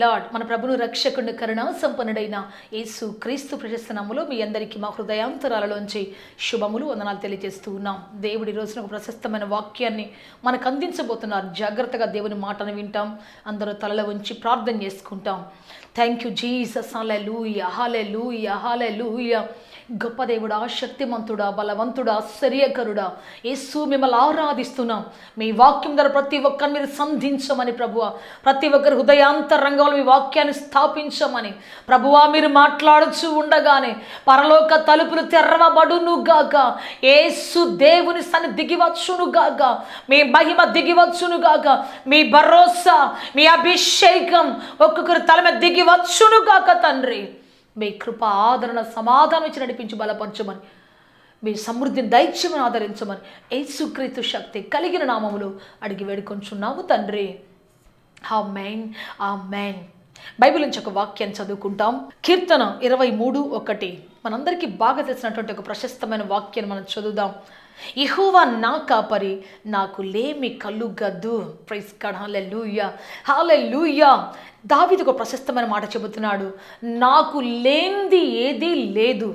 Lord మన ప్రభును రక్షకుని కరుణ సంపన్నుడైన యేసు క్రీస్తు ప్రశస్తనములో మీ అందరికీ మా హృదయాంతరాలలోంచి శుభములు వందనాలు తెలియజేస్తూ ఉన్నాం దేవుడి రోజున ఒక ప్రశస్తమైన వాక్యాన్ని మనకు అందించబోతున్నారు జాగ్రత్తగా దేవుని మాటను వింటాం అందరూ తలలో ఉంచి ప్రార్థన చేసుకుంటాం థ్యాంక్ యూ జీసస్ హాలే లూయ హాలే లూయ హాలే లూయ గొప్ప దేవుడా శక్తిమంతుడా బలవంతుడా శరీరకరుడా యేసు మిమ్మల్ని ఆరాధిస్తున్నాం మీ వాక్యం ద్వారా ప్రతి ఒక్కరిని మీరు సంధించమని ప్రభువ ప్రతి ఒక్కరి హృదయాంతరంగంలో మీ వాక్యాన్ని స్థాపించమని ప్రభువా మీరు మాట్లాడుచూ ఉండగానే పరలోక తలుపులు తెరవబడును గాక యేసు దేవుని సన్ని దిగివచ్చును గాక మీ మహిమ దిగివచ్చును గాక మీ భరోసా మీ అభిషేకం ఒక్కొక్కరి తల మీద దిగివచ్చును గాక తండ్రి మీ కృప ఆదరణ సమాధానం ఇచ్చి నడిపించి బలపరచమని మీ సమృద్ధిని దైత్యమని ఆదరించమని యేసుక్రీస్తు శక్తి కలిగిన నామములు అడిగి వేడుకొంచున్నాము తండ్రి ఆ మెయిన్ ఆ మెయిన్ బైబిల్ నుంచి ఒక వాక్యాన్ని చదువుకుంటాం కీర్తన ఇరవై మూడు ఒకటి మనందరికీ బాగా తెలిసినటువంటి ఒక ప్రశస్తమైన వాక్యాన్ని మనం చదువుదాం ఇహోవా నా కాపరి నాకు లేమి కలుగద్దు ప్రైస్ కడ్ హాలే లూయా హాలే లూయా దావిది ఒక ప్రశస్తమైన మాట చెబుతున్నాడు నాకు లేనిది ఏదీ లేదు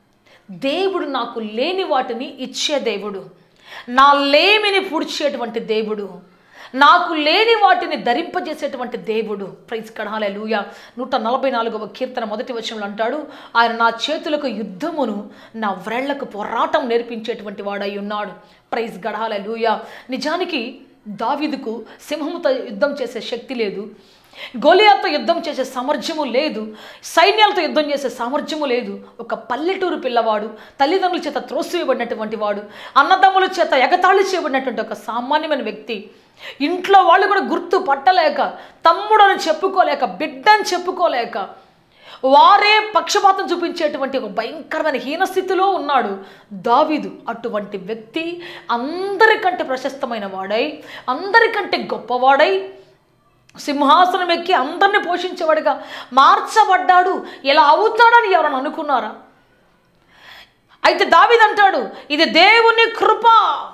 దేవుడు నాకు లేని వాటిని ఇచ్చే దేవుడు నా లేమిని పూడ్చేటువంటి దేవుడు నాకు లేని వాటిని ధరింపజేసేటువంటి దేవుడు ప్రైజ్ కడాలే లూయ నూట నలభై నాలుగవ కీర్తన మొదటి వచనంలో అంటాడు ఆయన నా చేతులకు యుద్ధమును నా వ్రేళ్లకు పోరాటం నేర్పించేటువంటి వాడై ఉన్నాడు ప్రైజ్ గడాలే లూయ నిజానికి దావిదుకు సింహముతో యుద్ధం చేసే శక్తి లేదు గోలియాతో యుద్ధం చేసే సామర్థ్యము లేదు సైన్యాలతో యుద్ధం చేసే సామర్థ్యము లేదు ఒక పల్లెటూరు పిల్లవాడు తల్లిదండ్రుల చేత త్రోసివేయబడినటువంటి వాడు అన్నదమ్ముల చేత ఎగతాళి చేయబడినటువంటి ఒక సామాన్యమైన వ్యక్తి ఇంట్లో వాళ్ళు కూడా గుర్తు పట్టలేక తమ్ముడు అని చెప్పుకోలేక బిడ్డని చెప్పుకోలేక వారే పక్షపాతం చూపించేటువంటి ఒక భయంకరమైన హీనస్థితిలో ఉన్నాడు దావీదు అటువంటి వ్యక్తి అందరికంటే ప్రశస్తమైన వాడై అందరికంటే గొప్పవాడై సింహాసనం ఎక్కి అందరిని పోషించేవాడిగా మార్చబడ్డాడు ఇలా అవుతాడని ఎవరైనా అనుకున్నారా అయితే దావిదంటాడు ఇది దేవుని కృప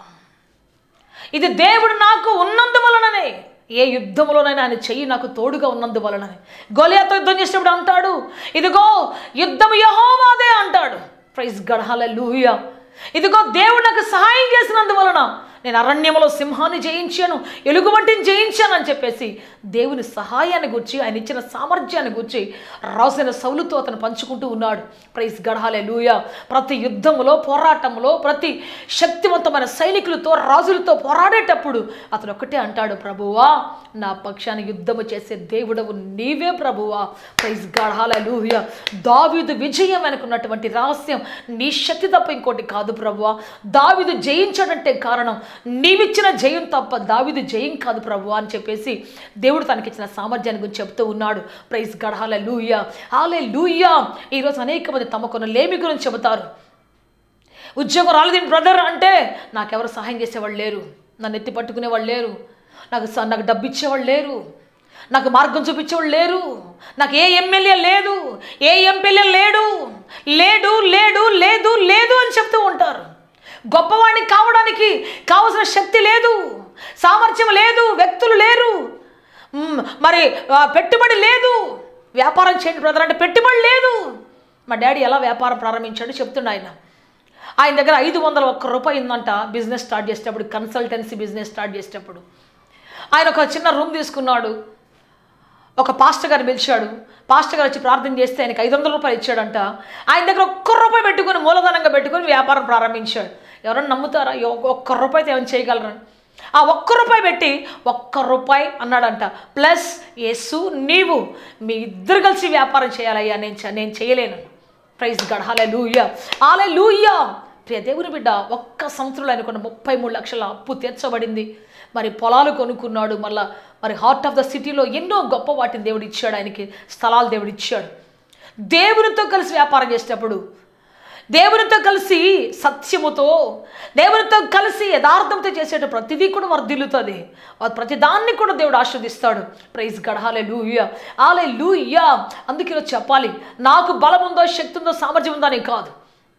ఇది దేవుడు నాకు ఉన్నందువలననే ఏ యుద్ధంలోనైనా ఆయన చెయ్యి నాకు తోడుగా ఉన్నందువలననే గొలియాతో యుద్ధం చేసినప్పుడు అంటాడు ఇదిగో యుద్ధం యహోవాదే అంటాడు ప్రైజ్ గడహాల లూయ ఇదిగో దేవుడు నాకు సహాయం చేసినందువలన నేను అరణ్యంలో సింహాన్ని జయించాను ఎలుగుబంటిని జయించాను అని చెప్పేసి దేవుని సహాయాన్ని గుర్చి ఆయన ఇచ్చిన సామర్థ్యాన్ని గుర్చి రాసిన సౌలుతో అతను పంచుకుంటూ ఉన్నాడు ప్రైజ్ గడహాలే లూయ ప్రతి యుద్ధంలో పోరాటంలో ప్రతి శక్తివంతమైన సైనికులతో రాజులతో పోరాడేటప్పుడు అతను ఒకటే అంటాడు ప్రభువా నా పక్షాన్ని యుద్ధము చేసే దేవుడవు నీవే ప్రభువా ప్రైజ్ గడహాలే లూయ దావీదు విజయం అనుకున్నటువంటి రహస్యం నీ శక్తి తప్ప ఇంకోటి కాదు ప్రభువా దావీదు జయించాడంటే కారణం నీవిచ్చిన జయం తప్ప దావీదు జయం కాదు ప్రభు అని చెప్పేసి దేవుడు తనకిచ్చిన సామర్థ్యాన్ని గురించి చెప్తూ ఉన్నాడు ప్రైజ్ గడహాల లూయా హాలే లూయా ఈరోజు అనేక మంది తమకున్న లేమి గురించి చెబుతారు ఉద్యోగం రాలేదు బ్రదర్ అంటే నాకెవరు సహాయం చేసేవాళ్ళు లేరు నన్ను ఎత్తి పట్టుకునేవాళ్ళు లేరు నాకు స- నాకు డబ్బు ఇచ్చేవాళ్ళు లేరు నాకు మార్గం చూపించేవాళ్ళు లేరు నాకు ఏ ఎమ్మెల్యే లేదు ఏ ఎంపీఎల్ఏ లేడు లేడు లేడు లేదు లేదు అని చెప్తూ ఉంటారు గొప్పవాడిని కావడానికి కావలసిన శక్తి లేదు సామర్థ్యం లేదు వ్యక్తులు లేరు మ్, మరి ఆ, పెట్టుబడి లేదు వ్యాపారం చేయండి బ్రదర్ అంటే పెట్టుబడి లేదు మా డాడీ ఎలా వ్యాపారం ప్రారంభించాడు చెప్తుండే ఆయన ఆయన దగ్గర ఐదు వందల ఒక్క రూపాయి ఉందంట బిజినెస్ స్టార్ట్ చేసేటప్పుడు కన్సల్టెన్సీ బిజినెస్ స్టార్ట్ చేసేటప్పుడు ఆయన ఒక చిన్న రూమ్ తీసుకున్నాడు ఒక పాస్టర్ గారు పిలిచాడు పాస్టర్ గారు వచ్చి ప్రార్థన చేస్తే ఆయనకి ఐదు వందల రూపాయలు ఇచ్చాడంట ఆయన దగ్గర ఒక్క రూపాయి పెట్టుకొని మూలధనంగా పెట్టుకొని వ్యాపారం ప్రారంభించాడు ఎవరైనా నమ్ముతారా ఈ ఒక్క- ఒక్క రూపాయితో ఏమైనా చేయగలరని ఆ ఒక్క రూపాయి పెట్టి ఒక్క రూపాయి అన్నాడంట ప్లస్ యేసు నీవు మీ ఇద్దరు కలిసి వ్యాపారం చేయాలయ్యా నేను చే- నేను చేయలేను ప్రైజ్ గడ్ హాలే లూయా హాలే లూయా ప్రియ దేవుని బిడ్డ ఒక్క సంవత్సరంలో అనుకున్న ముప్పై మూడు లక్షల అప్పు తీర్చబడింది మరి పొలాలు కొనుక్కున్నాడు మళ్ళా మరి హార్ట్ ఆఫ్ ద సిటీలో ఎన్నో గొప్ప వాటిని దేవుడు ఇచ్చాడు ఆయనకి స్థలాలు దేవుడు ఇచ్చాడు దేవునితో కలిసి వ్యాపారం చేసేటప్పుడు దేవునితో కలిసి సత్యముతో దేవునితో కలిసి యథార్థంతో చేసేట ప్రతిదీ కూడా వర్ధిల్లుతుంది ఆ ప్రతి దాన్ని కూడా దేవుడు ఆస్వాదిస్తాడు ప్రైజ్ గడహాలే లూయ ఆలే లూయ అందుకే ఈరోజు చెప్పాలి నాకు బలం ఉందో శక్తి ఉందో సామర్థ్యం ఉందో అని కాదు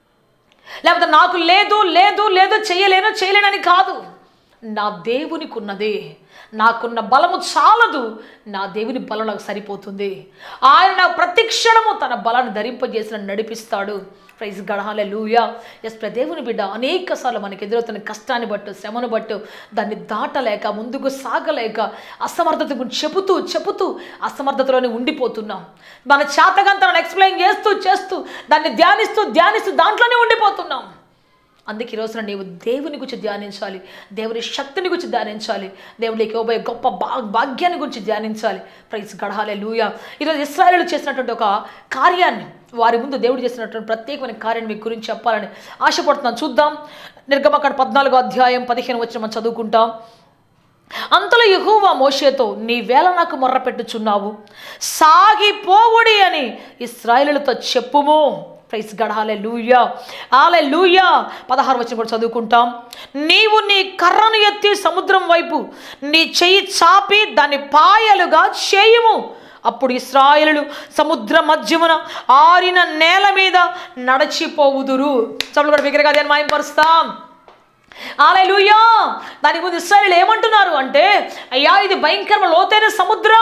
లేకపోతే నాకు లేదు లేదు లేదు చేయలేను చేయలేనని కాదు నా దేవునికి ఉన్నది నాకున్న బలము చాలదు నా దేవుని బలం నాకు సరిపోతుంది ఆయన నాకు ప్రతి క్షణము తన బలాన్ని ధరింపజేసి నన్ను నడిపిస్తాడు ప్రైజ్ గడహాలే లూయా ఎస్ దేవుని బిడ్డ అనేక సార్లు మనకి ఎదురవుతున్న కష్టాన్ని బట్టు శ్రమను బట్టు దాన్ని దాటలేక ముందుకు సాగలేక అసమర్థత గురించి చెబుతూ చెబుతూ అసమర్థతలోనే ఉండిపోతున్నాం మన చేతగంతలను ఎక్స్ప్లెయిన్ చేస్తూ చేస్తూ దాన్ని ధ్యానిస్తూ ధ్యానిస్తూ దాంట్లోనే ఉండిపోతున్నాం అందుకే ఈ రోజున నీవు దేవుని గురించి ధ్యానించాలి దేవుని శక్తిని గురించి ధ్యానించాలి దేవునికి ఇవ్వబోయే గొప్ప భా భాగ్యాన్ని గురించి ధ్యానించాలి ప్రైజ్ గడహాలే లూయ ఈరోజు ఇస్రాయలు చేసినటువంటి ఒక కార్యాన్ని వారి ముందు దేవుడు చేసినటువంటి ప్రత్యేకమైన కార్యాన్ని మీ గురించి చెప్పాలని ఆశపడుతున్నాను చూద్దాం నిర్గమకాండ పద్నాలుగో అధ్యాయం పదిహేను వచ్చిన మనం చదువుకుంటాం అంతలో యెహోవా మోషేతో నీ వేళ నాకు మొర్ర పెట్టుచున్నావు సాగిపోవుడి అని ఇస్రాయేలులతో చెప్పుము ప్రైస్ గడాలే లూయా ఆలే లూయా పదహారు వచ్చిన కూడా చదువుకుంటాం నీవు నీ కర్రను ఎత్తి సముద్రం వైపు నీ చెయ్యి చాపి దాన్ని పాయలుగా చేయుము అప్పుడు ఇస్రాయేలులు సముద్ర మధ్యమున ఆరిన నేల మీద నడచిపోవుదురు చదువు కూడా బిగ్గరగా దాన్ని మాయంపరుస్తాం ఆలెలుయా దాని ముందు ఇస్రాయలు ఏమంటున్నారు అంటే అయ్యా ఇది భయంకరమైన లోతైన సముద్రం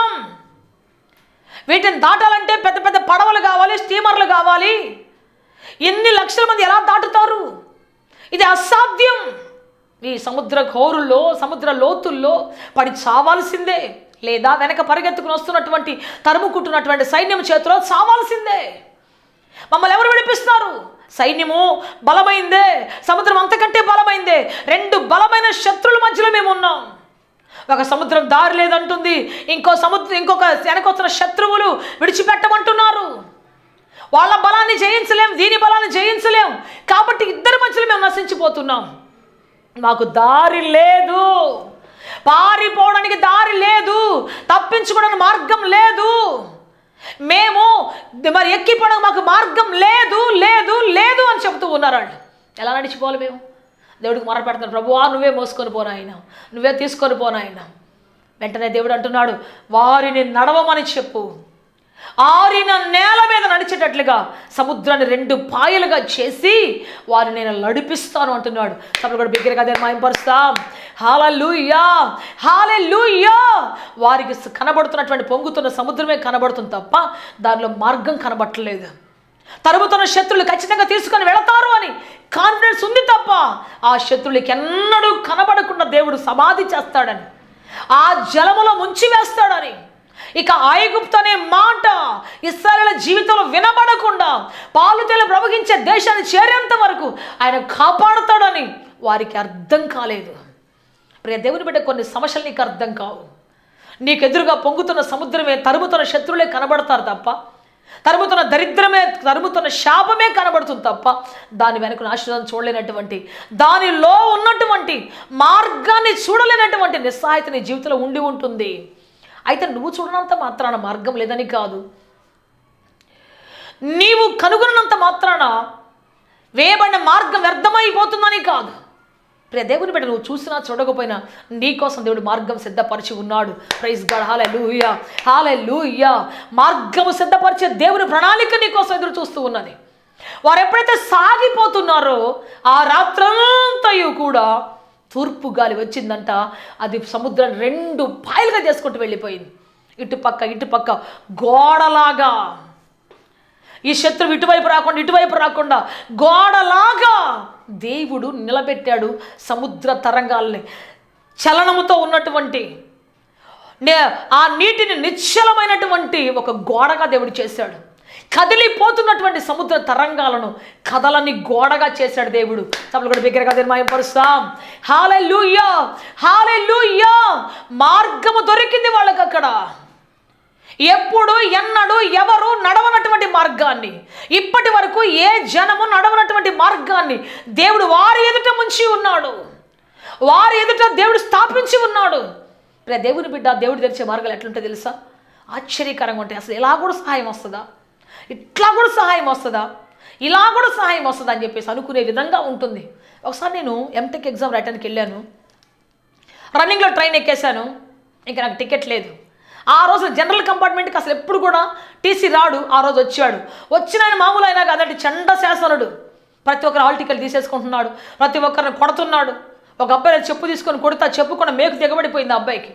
వీటిని దాటాలంటే పెద్ద పెద్ద పడవలు కావాలి స్టీమర్లు కావాలి ఎన్ని లక్షల మంది ఎలా దాటుతారు ఇది అసాధ్యం ఈ సముద్ర ఘోరుల్లో సముద్ర లోతుల్లో పడి చావాల్సిందే లేదా వెనక పరిగెత్తుకుని వస్తున్నటువంటి తరుముకుంటున్నటువంటి సైన్యం చేతిలో చావాల్సిందే మమ్మల్ని ఎవరు విడిపిస్తున్నారు సైన్యము బలమైందే సముద్రం అంతకంటే బలమైందే రెండు బలమైన శత్రుల మధ్యలో మేము ఉన్నాం ఒక సముద్రం దారి లేదంటుంది ఇంకో సముద్రం ఇంకొక వెనకొచ్చిన శత్రువులు విడిచిపెట్టమంటున్నారు వాళ్ళ బలాన్ని జయించలేం దీని బలాన్ని జయించలేం కాబట్టి ఇద్దరి మధ్యలో మేము నశించిపోతున్నాం మాకు దారి లేదు పారిపోవడానికి దారి లేదు తప్పించుకోవడానికి మార్గం లేదు మేము మరి ఎక్కిపోవడానికి మాకు మార్గం లేదు లేదు లేదు అని చెబుతూ ఉన్నారు వాళ్ళు ఎలా నడిచిపోవాలి మేము దేవుడికి మొర పెడుతున్నారు ప్రభువా నువ్వే మోసుకొని పోనాయన నువ్వే తీసుకొని పోనాయన వెంటనే దేవుడు అంటున్నాడు వారిని నడవమని చెప్పు ఆరిన నేల మీద నడిచేటట్లుగా సముద్రాన్ని రెండు పాయలుగా చేసి వారిని నేను నడిపిస్తాను అంటున్నాడు సభలు కూడా బిగ్గరగా అదే మాయంపరుస్తాం హాలూయా హాలూయా వారికి స- కనబడుతున్నటువంటి పొంగుతున్న సముద్రమే కనబడుతుంది తప్ప దానిలో మార్గం కనబట్టలేదు తరుముతున్న శత్రులు ఖచ్చితంగా తీసుకొని వెళతారు అని కాన్ఫిడెన్స్ ఉంది తప్ప ఆ శత్రులకి ఎన్నడూ కనబడకుండా దేవుడు సమాధి చేస్తాడని ఆ జలములో ముంచి వేస్తాడని ఇక ఐగుప్తు అనే మాట ఇస్రాయల జీవితంలో వినబడకుండా పాలు తెల ప్రవహించే దేశాన్ని చేరేంత వరకు ఆయన కాపాడుతాడని వారికి అర్థం కాలేదు ప్రియ దేవుని బిడ్డ కొన్ని సమస్యలు నీకు అర్థం కావు నీకు ఎదురుగా పొంగుతున్న సముద్రమే తరుముతున్న శత్రులే కనబడతారు తప్ప తరుముతున్న దరిద్రమే తరుముతున్న శాపమే కనబడుతుంది తప్ప దాని వెనుక ఆశీర్వాదం చూడలేనటువంటి దానిలో ఉన్నటువంటి మార్గాన్ని చూడలేనటువంటి నిస్సహాయత నీ జీవితంలో ఉండి ఉంటుంది అయితే నువ్వు చూడనంత మాత్రాన మార్గం లేదని కాదు నీవు కనుగొనంత మాత్రాన వేయబడిన మార్గం వ్యర్థమైపోతుందని కాదు ప్రియ దేవుని బిడ్డ నువ్వు చూసినా చూడకపోయినా నీ కోసం దేవుడు మార్గం సిద్ధపరిచి ఉన్నాడు ప్రైజ్ గాడ్ హాలే లూయా హాలే లూయా మార్గము సిద్ధపరిచే దేవుని ప్రణాళిక నీ కోసం ఎదురు చూస్తూ ఉన్నది వారు ఎప్పుడైతే సాగిపోతున్నారో ఆ రాత్రంతయు కూడా తూర్పు గాలి వచ్చిందంట అది సముద్రం రెండు పాయలుగా చేసుకుంటూ వెళ్ళిపోయింది ఇటుపక్క ఇటుపక్క గోడలాగా ఈ శత్రువు ఇటువైపు రాకుండా ఇటువైపు రాకుండా గోడలాగా దేవుడు నిలబెట్టాడు సముద్ర తరంగాల్ని చలనముతో ఉన్నటువంటి నే- ఆ నీటిని నిశ్చలమైనటువంటి ఒక గోడగా దేవుడు చేశాడు కదిలిపోతున్నటువంటి సముద్ర తరంగాలను కదలని గోడగా చేశాడు దేవుడు తప్పుడు కూడా బిగ్గరగా నిర్మాయపరుస్తాం హాలే లూయా హాలే లూయా మార్గము దొరికింది వాళ్ళకి అక్కడ ఎప్పుడు ఎన్నడు ఎవరు నడవనటువంటి మార్గాన్ని ఇప్పటి వరకు ఏ జనము నడవనటువంటి మార్గాన్ని దేవుడు వారి ఎదుట ముంచి ఉన్నాడు వారి ఎదుట దేవుడు స్థాపించి ఉన్నాడు రే దేవుని బిడ్డ దేవుడు తెరిచే మార్గాలు ఎట్లుంటే తెలుసా ఆశ్చర్యకరంగా ఉంటాయి అసలు ఇలా కూడా సహాయం వస్తుందా ఇట్లా కూడా సహాయం వస్తుందా ఇలా కూడా సహాయం వస్తుందా అని చెప్పేసి అనుకునే విధంగా ఉంటుంది ఒకసారి నేను ఎంటెక్ ఎగ్జామ్ రాయటానికి వెళ్ళాను రన్నింగ్లో ట్రైన్ ఎక్కేశాను ఇంకా నాకు టికెట్ లేదు ఆ రోజు జనరల్ కంపార్ట్మెంట్కి అసలు ఎప్పుడు కూడా టీసీ రాడు ఆ రోజు వచ్చాడు వచ్చిన ఆయన మామూలు అయినా కదండి చండ శాసనుడు ప్రతి ఒక్కరు హాల్ టికెట్ తీసేసుకుంటున్నాడు ప్రతి ఒక్కరిని కొడుతున్నాడు ఒక అబ్బాయి చెప్పు తీసుకొని కొడతా చెప్పుకున్న మేకు దిగబడిపోయింది ఆ అబ్బాయికి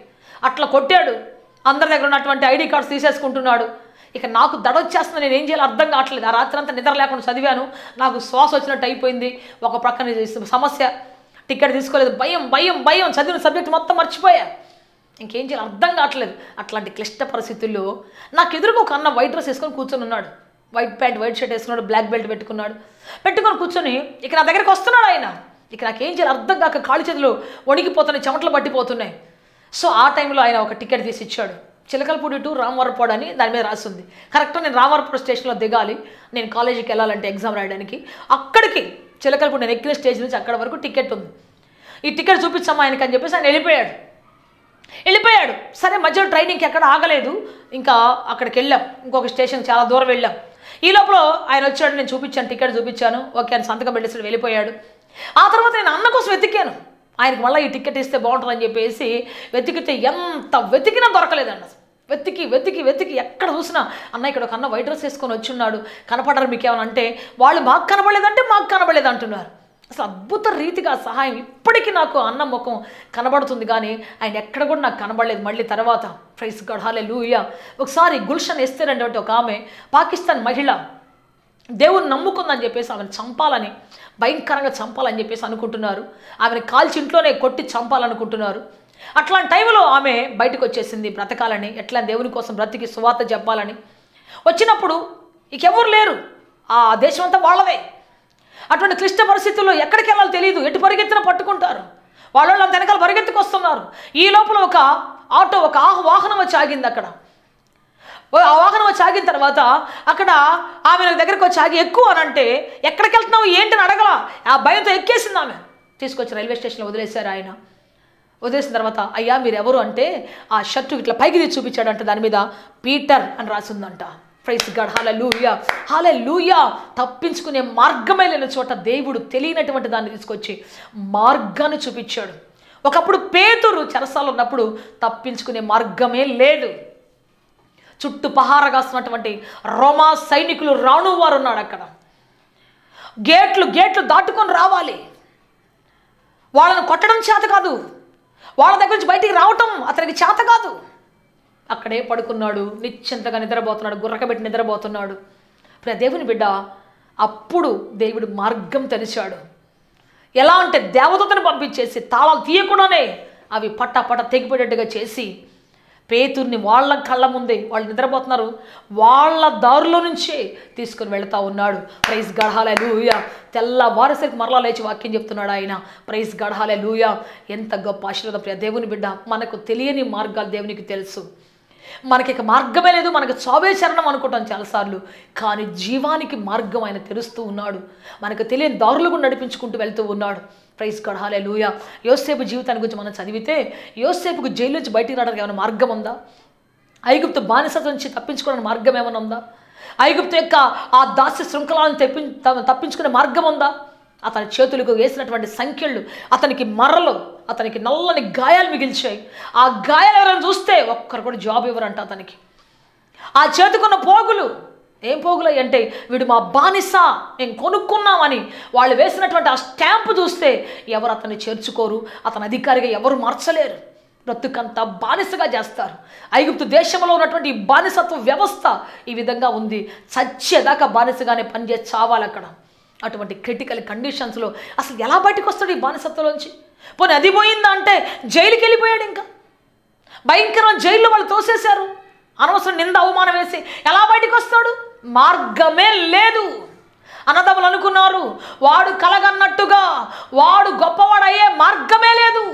అట్లా కొట్టాడు అందరి దగ్గర ఉన్నటువంటి ఐడి కార్డ్స్ తీసేసుకుంటున్నాడు ఇక నాకు దడొచ్చేస్తుంది నేను ఏం చేయాలో అర్థం కావట్లేదు ఆ రాత్రి అంతా నిద్ర లేకుండా చదివాను నాకు శ్వాస వచ్చినట్టు అయిపోయింది ఒక ప్రక్కన ఇది సమస్య టికెట్ తీసుకోలేదు భయం భయం భయం చదివిన సబ్జెక్ట్ మొత్తం మర్చిపోయా ఇంకేం చేయాలి అర్థం కావట్లేదు అట్లాంటి క్లిష్ట పరిస్థితుల్లో నాకు ఎదురుగా ఒక అన్న వైట్ డ్రెస్ వేసుకొని కూర్చొని ఉన్నాడు వైట్ ప్యాంట్ వైట్ షర్ట్ వేసుకున్నాడు బ్లాక్ బెల్ట్ పెట్టుకున్నాడు పెట్టుకొని కూర్చొని ఇక నా దగ్గరికి వస్తున్నాడు ఆయన ఇక నాకేం చేయాలి అర్థం కాక కాళ్ళు చేతులు వణికిపోతున్నాయి చెమటలు పట్టిపోతున్నాయి సో ఆ టైంలో ఆయన ఒక టికెట్ తీసి ఇచ్చాడు చిలకలపూడి టు రామవరపాడు అని దాని మీద రాసింది కరెక్ట్గా నేను రామవరపాడు స్టేషన్లో దిగాలి నేను కాలేజీకి వెళ్ళాలంటే ఎగ్జామ్ రాయడానికి అక్కడికి చిలకలపూడి నేను ఎక్కిన స్టేజ్ నుంచి అక్కడ వరకు టికెట్ ఉంది ఈ టికెట్ చూపించమ్మా ఆయనకి అని చెప్పేసి ఆయన వెళ్ళిపోయాడు వెళ్ళిపోయాడు సరే మధ్యలో ట్రైనింగ్కి ఎక్కడ ఆగలేదు ఇంకా అక్కడికి వెళ్ళాం ఇంకొక స్టేషన్ చాలా దూరం వెళ్ళాం ఈ లోపల ఆయన వచ్చాడు నేను చూపించాను టికెట్ చూపించాను ఓకే ఆయన సంతకం పెట్టేసి వెళ్ళిపోయాడు ఆ తర్వాత నేను అన్న కోసం వెతికాను ఆయనకి మళ్ళీ ఈ టికెట్ ఇస్తే బాగుంటుందని చెప్పేసి వెతికితే ఎంత వెతికినా దొరకలేదండి అసలు వెతికి వెతికి వెతికి ఎక్కడ చూసినా అన్న ఇక్కడ ఒక అన్న వైట్ డ్రెస్ వేసుకొని వచ్చున్నాడు కనపడరు మీకు ఏమైనా అంటే వాళ్ళు మాకు కనబడలేదంటే మాకు కనబడలేదు అంటున్నారు అసలు అద్భుత రీతిగా సహాయం ఇప్పటికీ నాకు అన్న ముఖం కనబడుతుంది కానీ ఆయన ఎక్కడ కూడా నాకు కనబడలేదు మళ్ళీ తర్వాత ప్రైస్ గఢాలే లూయ ఒకసారి గుల్షన్ ఎస్తేనంటే ఒక ఆమె పాకిస్తాన్ మహిళ దేవుని నమ్ముకుందని చెప్పేసి ఆమెను చంపాలని భయంకరంగా చంపాలని చెప్పేసి అనుకుంటున్నారు ఆమెను కాల్చి ఇంట్లోనే కొట్టి చంపాలనుకుంటున్నారు అట్లాంటి టైంలో ఆమె బయటకు వచ్చేసింది బ్రతకాలని ఎట్లా దేవుని కోసం బ్రతికి సువార్త చెప్పాలని వచ్చినప్పుడు ఇకెవరు లేరు ఆ దేశం అంతా వాళ్ళదే అటువంటి క్లిష్ట పరిస్థితుల్లో ఎక్కడికి వెళ్ళాలో తెలియదు ఎటు పరిగెత్తిన పట్టుకుంటారు వాళ్ళ వాళ్ళు అంత వెనకాల పరిగెత్తుకొస్తున్నారు ఈ లోపల ఒక ఆటో ఒక ఆహ్ వాహనం వచ్చి ఆగింది అక్కడ ఓ ఆ వాహనం వచ్చి ఆగిన తర్వాత అక్కడ ఆమె నా దగ్గరకు వచ్చి ఆగి ఎక్కువ అని అంటే ఎక్కడికి వెళ్తున్నావు ఏంటని అడగల ఆ భయంతో ఎక్కేసింది ఆమె తీసుకొచ్చి రైల్వే స్టేషన్లో వదిలేశారు ఆయన వదిలేసిన తర్వాత అయ్యా మీరు ఎవరు అంటే ఆ షర్టు ఇట్లా పైకి తీసి చూపించాడంట దాని మీద పీటర్ అని రాసిందంట ప్రైస్ గడ్ హాలే లూయా హాలే లూయా తప్పించుకునే మార్గమే లేని చోట దేవుడు తెలియనటువంటి దాన్ని తీసుకొచ్చి మార్గాన్ని చూపించాడు ఒకప్పుడు పేతురు చెరసాలు ఉన్నప్పుడు తప్పించుకునే మార్గమే లేదు చుట్టూ పహార కాస్తున్నటువంటి రోమా సైనికులు రాణు వారు ఉన్నాడు అక్కడ గేట్లు గేట్లు దాటుకొని రావాలి వాళ్ళని కొట్టడం చేత కాదు వాళ్ళ దగ్గర నుంచి బయటికి రావటం అతనికి చేత కాదు అక్కడే పడుకున్నాడు నిశ్చింతగా నిద్రపోతున్నాడు గుర్రకబెట్టి నిద్రపోతున్నాడు ఇప్పుడు ఆ దేవుని బిడ్డ అప్పుడు దేవుడు మార్గం తెరిచాడు ఎలా అంటే దేవదూతను పంపించేసి తాళాలు తీయకుండానే అవి పట్ట పట్ట తెగిపోయేటట్టుగా చేసి పేతుర్ని వాళ్ళ కళ్ళ ముందే వాళ్ళు నిద్రపోతున్నారు వాళ్ళ దారిలో నుంచే తీసుకుని వెళ్తా ఉన్నాడు ప్రైజ్ గడహాలే లూయ తెల్లవారేసరికి మరలా లేచి వాక్యం చెప్తున్నాడు ఆయన ప్రైజ్ గడహాలే లూయ ఎంత గొప్ప ఆశీర్వాదం ప్రియ దేవుని బిడ్డ మనకు తెలియని మార్గాలు దేవునికి తెలుసు మనకి ఇక మార్గమే లేదు మనకు చావే చరణం అనుకుంటాం చాలాసార్లు కానీ జీవానికి మార్గం ఆయన తెరుస్తూ ఉన్నాడు మనకు తెలియని దారులు కూడా నడిపించుకుంటూ వెళ్తూ ఉన్నాడు ప్రైజ్ కడాలే లూయ యోసేపు జీవితాన్ని గురించి మనం చదివితే యోసేపుకు జైలు నుంచి బయటికి రావడానికి ఏమైనా మార్గం ఉందా ఐగుప్తు బానిసత నుంచి తప్పించుకోవడానికి మార్గం ఏమైనా ఉందా ఐగుప్తు యొక్క ఆ దాస్య శృంఖలాలను తెప్పి త- తప్పించుకునే మార్గం ఉందా అతని చేతులకు వేసినటువంటి సంఖ్యలు అతనికి మర్రలు అతనికి నల్లని గాయాలు మిగిల్చాయి ఆ గాయాలు ఎవరైనా చూస్తే ఒక్కరు కూడా జాబ్ ఇవ్వరంట అతనికి ఆ చేతుకున్న పోగులు ఏం పోగులు అయ్యి అంటే వీడు మా బానిస మేము కొనుక్కున్నామని వాళ్ళు వేసినటువంటి ఆ స్టాంపు చూస్తే ఎవరు అతన్ని చేర్చుకోరు అతని అధికారిగా ఎవరు మార్చలేరు బ్రతుకంతా బానిసగా చేస్తారు ఐగుప్తు దేశంలో ఉన్నటువంటి ఈ బానిసత్వ వ్యవస్థ ఈ విధంగా ఉంది చచ్చేదాకా బానిసగానే పనిచేసి చావాలి అక్కడ అటువంటి క్రిటికల్ కండిషన్స్లో అసలు ఎలా బయటకు వస్తాడు ఈ బానిసత్వంలోంచి పోనీ అది పోయిందా అంటే జైలుకి వెళ్ళిపోయాడు ఇంకా భయంకరమైన జైల్లో వాళ్ళు తోసేశారు అనవసరం నింద అవమానం వేసి ఎలా బయటికి వస్తాడు మార్గమే లేదు అన్నదమ్ములు అనుకున్నారు వాడు కలగన్నట్టుగా వాడు గొప్పవాడు అయ్యే మార్గమే లేదు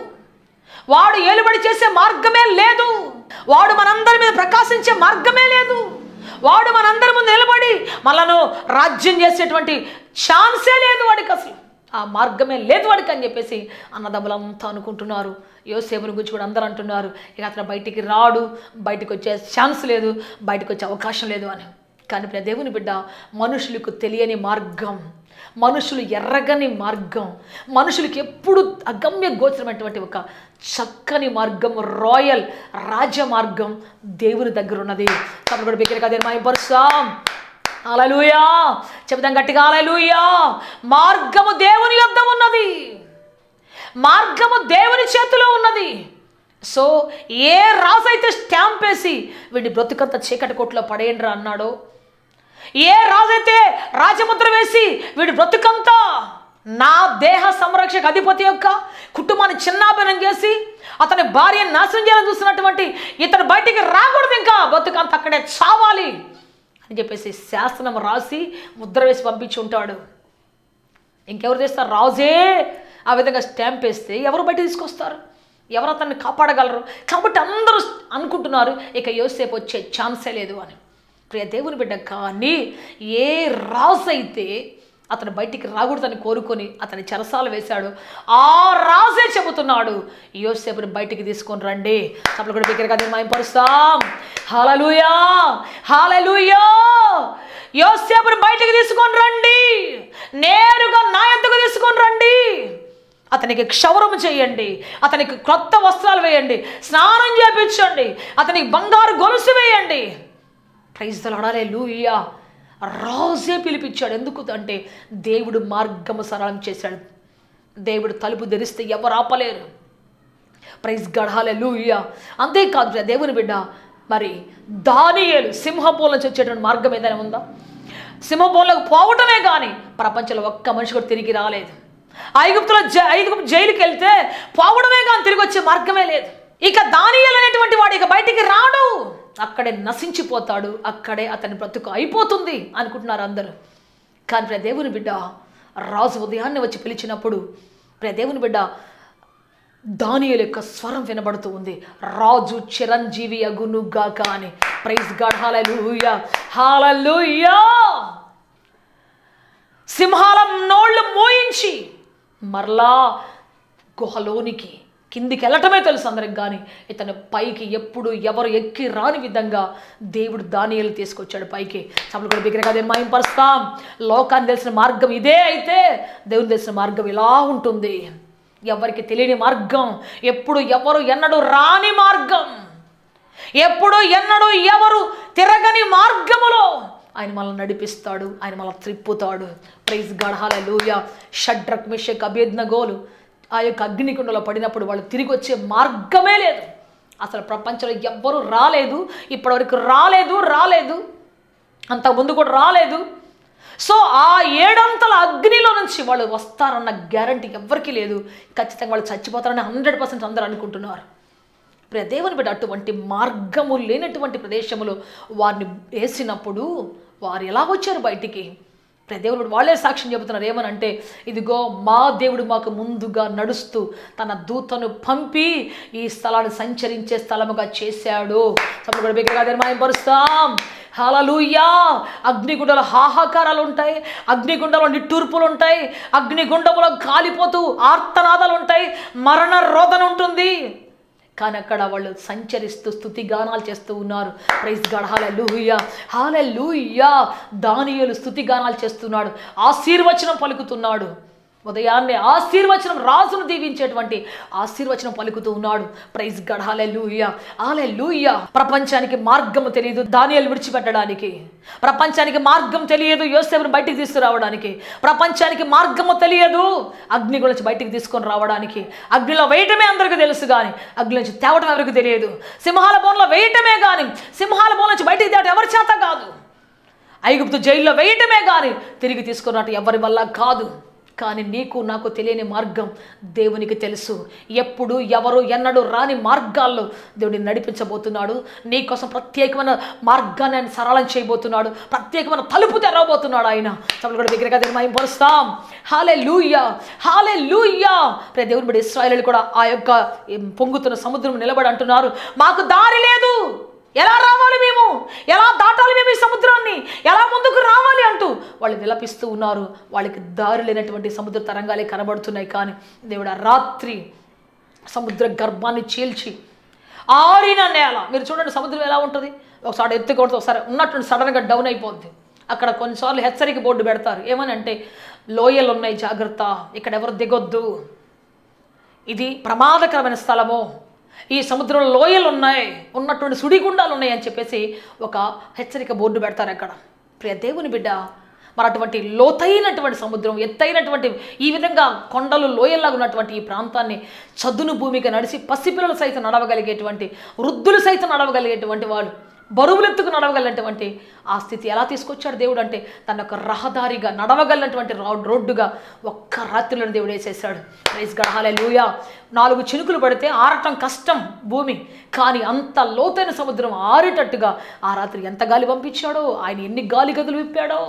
వాడు ఏలుబడి చేసే మార్గమే లేదు వాడు మనందరి మీద ప్రకాశించే మార్గమే లేదు వాడు మనందరి ముందు నిలబడి మనను రాజ్యం చేసేటువంటి ఛాన్సే లేదు వాడికి అసలు ఆ మార్గమే లేదు వాడికి అని చెప్పేసి అన్నదమ్ములంతా అనుకుంటున్నారు యోసేపుని గురించి కూడా అందరూ అంటున్నారు ఇక అతను బయటికి రాడు బయటికి వచ్చే ఛాన్స్ లేదు బయటికి వచ్చే అవకాశం లేదు అని కానీ ప్రియ దేవుని బిడ్డ మనుషులకు తెలియని మార్గం మనుషులు ఎర్రగని మార్గం మనుషులకి ఎప్పుడు అగమ్య గోచరమైనటువంటి ఒక చక్కని మార్గం రాయల్ రాజ మార్గం దేవుని దగ్గర ఉన్నది తప్పుడు కూడా బిగ్గర కదే మాయపరుస్తాం అలలుయా చెబుతాం గట్టిగా అలలుయా మార్గము దేవుని యొద్ద ఉన్నది మార్గము దేవుని చేతిలో ఉన్నది సో ఏ రాజు అయితే స్టాంప్ వేసి వీడి బ్రతుకంత చీకటి కొట్లో పడేయండిరా అన్నాడో ఏ రాజైతే రాజముద్ర వేసి వీడి బ్రతుకంతా నా దేహ సంరక్షక అధిపతి యొక్క కుటుంబాన్ని చిన్నాభిన్నం చేసి అతని భార్యను నాశనం చేయాలని చూస్తున్నటువంటి ఇతను బయటికి రాకూడదు ఇంకా బ్రతుకంత అక్కడే చావాలి అని చెప్పేసి శాసనం రాసి ముద్ర వేసి పంపించి ఉంటాడు ఇంకెవరు చేస్తారు రాజే ఆ విధంగా స్టాంప్ వేస్తే ఎవరు బయట తీసుకొస్తారు ఎవరు అతన్ని కాపాడగలరు కాబట్టి అందరూ అనుకుంటున్నారు ఇక యోసేపు వచ్చే ఛాన్సే లేదు అని ప్రియ దేవుని బిడ్డ కానీ ఏ రాజు అయితే అతను బయటికి రాకూడదని కోరుకొని అతని చెరసాలు వేశాడు ఆ రాజే చెబుతున్నాడు యోసేపుని బయటికి తీసుకొని రండి అప్పుడు కూడా దగ్గరగా మాయపరుస్తాం హాలలుయా హాలలుయా యోసేపుని బయటికి తీసుకొని రండి నేరుగా నా ఎద్దకు తీసుకొని రండి అతనికి క్షౌరము చేయండి అతనికి క్రొత్త వస్త్రాలు వేయండి స్నానం చేపించండి అతనికి బంగారు గొలుసు వేయండి ప్రైజ్ తలాడాలే లూయా రాజే పిలిపించాడు ఎందుకు అంటే దేవుడు మార్గము సరళం చేశాడు దేవుడు తలుపు తెరిస్తే ఎవరు ఆపలేరు ప్రైజ్ గడాలే లూయా అంతేకాదు ప్రియ దేవుని బిడ్డ మరి దానియేలు సింహపూల నుంచి వచ్చేటువంటి మార్గం ఏదైనా ఉందా సింహపూలకు పోవటమే కానీ ప్రపంచంలో ఒక్క మనిషి కూడా తిరిగి రాలేదు ఐగుప్తులో జ ఐగుప్తు జైలుకి వెళ్తే పోవడమే కానీ తిరిగి వచ్చే మార్గమే లేదు ఇక దానియలు అనేటువంటి వాడు ఇక బయటికి రాడు అక్కడే నశించిపోతాడు అక్కడే అతని బ్రతుకు అయిపోతుంది అనుకుంటున్నారు అందరూ కానీ ప్రియ దేవుని బిడ్డ రాజు ఉదయాన్నే వచ్చి పిలిచినప్పుడు ప్రియ దేవుని బిడ్డ దానియలు యొక్క స్వరం వినబడుతూ ఉంది రాజు చిరంజీవి అగునుగాక అని ప్రైజ్ గాడ్ హాలూయా హాలూయా సింహాలం నోళ్ళు మోయించి మరలా గుహలోనికి కిందికి వెళ్ళటమే తెలుసు అందరికి కానీ ఇతను పైకి ఎప్పుడు ఎవరు ఎక్కి రాని విధంగా దేవుడు దానియలు తీసుకొచ్చాడు పైకి సభలు కూడా బిగ్గరగా దీన్ని మాయంపరుస్తాం లోకాన్ని తెలిసిన మార్గం ఇదే అయితే దేవుని తెలిసిన మార్గం ఇలా ఉంటుంది ఎవరికి తెలియని మార్గం ఎప్పుడు ఎవరు ఎన్నడూ రాని మార్గం ఎప్పుడు ఎన్నడూ ఎవరు తిరగని మార్గములో ఆయన మనల్ని నడిపిస్తాడు ఆయన మనల్ని త్రిప్పుతాడు ప్రైజ్ గడహాల లూయ షడ్రక్ మిషక్ అభేజ్ఞగోలు ఆ యొక్క అగ్నికుండలో పడినప్పుడు వాళ్ళు తిరిగి వచ్చే మార్గమే లేదు అసలు ప్రపంచంలో ఎవ్వరూ రాలేదు ఇప్పటివరకు రాలేదు రాలేదు అంత ముందు కూడా రాలేదు సో ఆ ఏడంతల అగ్నిలో నుంచి వాళ్ళు వస్తారన్న గ్యారంటీ ఎవ్వరికీ లేదు ఖచ్చితంగా వాళ్ళు చచ్చిపోతారని హండ్రెడ్ పర్సెంట్ అందరూ అనుకుంటున్నారు ప్రియ దేవుని బిడ్డ అటువంటి మార్గము లేనటువంటి ప్రదేశంలో వారిని వేసినప్పుడు వారు ఎలా వచ్చారు బయటికి ప్రియ దేవుని బిడ్డ వాళ్ళే సాక్ష్యం చెబుతున్నారు ఏమనంటే ఇదిగో మా దేవుడు మాకు ముందుగా నడుస్తూ తన దూతను పంపి ఈ స్థలాన్ని సంచరించే స్థలముగా చేశాడు సప్పుడు కూడా బిగ్గరగా నిర్మాయపరుస్తాం హలలుయా అగ్నిగుండంలో హాహాకారాలు ఉంటాయి అగ్నిగుండంలో నిట్టూర్పులు ఉంటాయి అగ్నిగుండంలో కాలిపోతూ ఆర్తనాదాలు ఉంటాయి మరణ రోదన ఉంటుంది కానీ అక్కడ వాళ్ళు సంచరిస్తూ స్థుతి గానాలు చేస్తూ ఉన్నారు ప్రైజ్ గడ్ హాలే లూహ్యా హాలే లూహ్యా దానియలు స్థుతి గానాలు చేస్తున్నాడు ఆశీర్వచనం పలుకుతున్నాడు ఉదయాన్నే ఆశీర్వచనం రాజును దీవించేటువంటి ఆశీర్వచనం పలుకుతూ ఉన్నాడు ప్రైజ్ గడ్ హాలే లూయా హాలే లూయా ప్రపంచానికి మార్గము తెలియదు దానియలు విడిచిపెట్టడానికి ప్రపంచానికి మార్గం తెలియదు యోసేపుని బయటికి తీసుకురావడానికి ప్రపంచానికి మార్గము తెలియదు అగ్ని గురించి బయటికి తీసుకొని రావడానికి అగ్నిలో వేయటమే అందరికీ తెలుసు కానీ అగ్ని నుంచి తేవటం ఎవరికి తెలియదు సింహాల బోన్లో వేయటమే కానీ సింహాల బోన్ నుంచి బయటికి తేవటం ఎవరి చేత కాదు ఐగుప్తు జైల్లో వేయటమే కానీ తిరిగి తీసుకున్నట్టు ఎవరి వల్ల కాదు కానీ నీకు నాకు తెలియని మార్గం దేవునికి తెలుసు ఎప్పుడు ఎవరు ఎన్నడూ రాని మార్గాల్లో దేవుడిని నడిపించబోతున్నాడు నీకోసం ప్రత్యేకమైన మార్గాన్ని ఆయన సరళం చేయబోతున్నాడు ప్రత్యేకమైన తలుపు తెరవబోతున్నాడు ఆయన సభలు కూడా దగ్గరగా దీన్ని పరుస్తాం హాలే లూయ్యా హాలే లూయ్యా రే దేవుని బిడ్డ ఇస్రాయలు కూడా ఆ యొక్క ఏం పొంగుతున్న సముద్రం నిలబడి అంటున్నారు మాకు దారి లేదు ఎలా రావాలి మేము ఎలా దాటాలి మేము ఈ సముద్రాన్ని ఎలా ముందుకు రావాలి అంటూ వాళ్ళు విలపిస్తూ ఉన్నారు వాళ్ళకి దారి లేనటువంటి సముద్ర తరంగాలే కనబడుతున్నాయి కానీ దేవుడు ఆ రాత్రి సముద్ర గర్భాన్ని చీల్చి ఆరిన నేల మీరు చూడండి సముద్రం ఎలా ఉంటుంది ఒకసారి ఎత్తుకొడితే ఒకసారి ఉన్నటువంటి సడన్గా డౌన్ అయిపోద్ది అక్కడ కొన్నిసార్లు హెచ్చరిక బోర్డు పెడతారు ఏమని అంటే లోయలు ఉన్నాయి జాగ్రత్త ఇక్కడ ఎవరు దిగొద్దు ఇది ప్రమాదకరమైన స్థలము ఈ సముద్రంలో లోయలు ఉన్నాయి ఉన్నటువంటి సుడిగుండాలు ఉన్నాయి అని చెప్పేసి ఒక హెచ్చరిక బోర్డు పెడతారు అక్కడ ప్రియ దేవుని బిడ్డ మరి అటువంటి లోతైనటువంటి సముద్రం ఎత్తైనటువంటి ఈ విధంగా కొండలు లోయల్లాగా ఉన్నటువంటి ఈ ప్రాంతాన్ని చదును భూమిగా నడిచి పసిపిల్లలు సైతం నడవగలిగేటువంటి వృద్ధులు సైతం నడవగలిగేటువంటి వాళ్ళు బరువులెత్తుకు నడవగలిగినటువంటి ఆ స్థితి ఎలా తీసుకొచ్చాడు దేవుడు అంటే తన యొక్క రహదారిగా నడవగలిగినటువంటి రోడ్ రోడ్డుగా ఒక్క రాత్రిలో దేవుడు వేసేసాడు ప్రైజ్ గడహాలే లూయా నాలుగు చినుకులు పడితే ఆరటం కష్టం భూమి కానీ అంత లోతైన సముద్రం ఆరేటట్టుగా ఆ రాత్రి ఎంత గాలి పంపించాడో ఆయన ఎన్ని గాలి గదులు విప్పాడో